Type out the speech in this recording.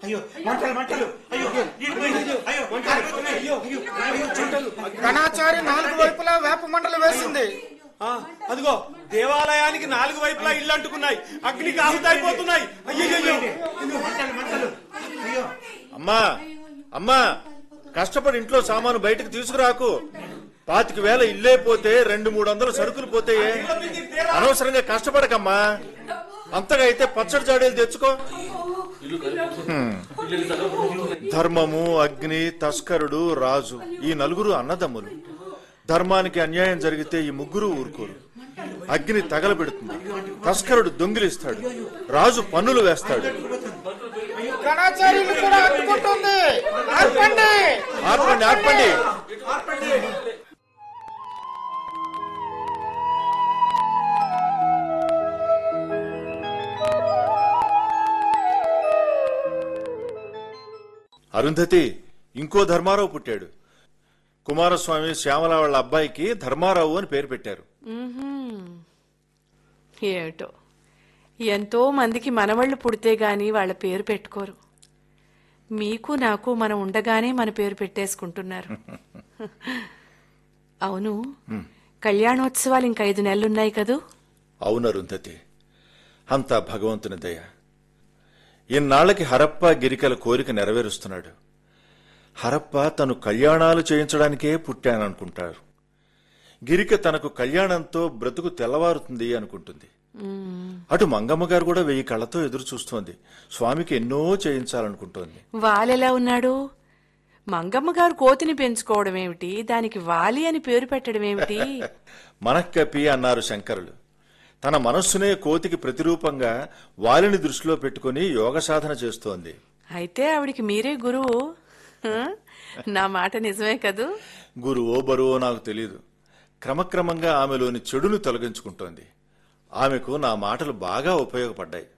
అయ్యో మంటలు మంటలు అయ్యో నీళ్ళు అయ్యో మంటలు అయ్యో గణాచారి నాలుగు వైపులా వేప మండలు వేసింది ఆ, అదిగో దేవాలయానికి నాలుగు వైపులా ఇల్లు అంటుకున్నాయి అగ్నికి ఆహుతైపోతున్నాయి అయ్యయ్యో మంటలు మంటలు అయ్యో అమ్మా అమ్మా కష్టపడి ఇంట్లో సామాను బయటకు తీసుకురాకు పాతిక వేల ఇల్లే పోతే రెండు మూడు వందల సరుకులు పోతాయే అనవసరంగా కష్టపడకమ్మా అంతగా అయితే పచ్చడి జాడీలు తెచ్చుకో హ్మ్. ధర్మము అగ్ని తస్కరుడు రాజు ఈ నలుగురు అన్నదమ్ములు ధర్మానికి అన్యాయం జరిగితే ఈ ముగ్గురు ఊరుకోరు అగ్ని తగలబెడుతుంది తస్కరుడు దొంగిలిస్తాడు రాజు పన్నులు వేస్తాడు గణాచార్యులు కూడా అందుకుంటుంది ఆర్పండి ఆర్పండి ఆర్పండి అరుంధతి ఇంకో ధర్మారావు పుట్టాడు కుమారస్వామి శ్యామల వాళ్ళ అబ్బాయికి ధర్మారావు అని పేరు పెట్టారు ఏటో ఎంతో మందికి మనవళ్ళు పుడితే గాని వాళ్ళ పేరు పెట్టుకోరు మీకు నాకు మనం ఉండగానే మన పేరు పెట్టేసుకుంటున్నారు అవును కళ్యాణోత్సవాలు ఇంక ఐదు నెలలున్నాయి కదూ అవును అరుంధతి అంతా భగవంతుని దయ ఇన్నాళ్లకి హరప్ప గిరికల కోరిక నెరవేరుస్తున్నాడు హరప్ప తను కళ్యాణాలు చేయించడానికే పుట్టాననుకుంటారు గిరిక తనకు కళ్యాణంతో బ్రతుకు తెల్లవారుతుంది అనుకుంటుంది అటు మంగమ్మ గారు కూడా వెయ్యి కళ్ళతో ఎదురు చూస్తోంది స్వామికి ఎన్నో చేయించాలనుకుంటోంది వాలెలా ఉన్నాడు మంగమ్మ గారు కోతిని పెంచుకోవడం ఏమిటి దానికి వాలి అని పేరు పెట్టడం ఏమిటి మనక్కపి అన్నారు శంకరులు తన మనస్సునే కోతికి ప్రతిరూపంగా వాలిని దృష్టిలో పెట్టుకుని యోగ సాధన చేస్తోంది అయితే ఆవిడికి మీరే గురువు హ? నా మాట నిజమే కదూ గురువో బరువో నాకు తెలియదు క్రమక్రమంగా ఆమెలోని చెడును తొలగించుకుంటోంది ఆమెకు నా మాటలు బాగా ఉపయోగపడ్డాయి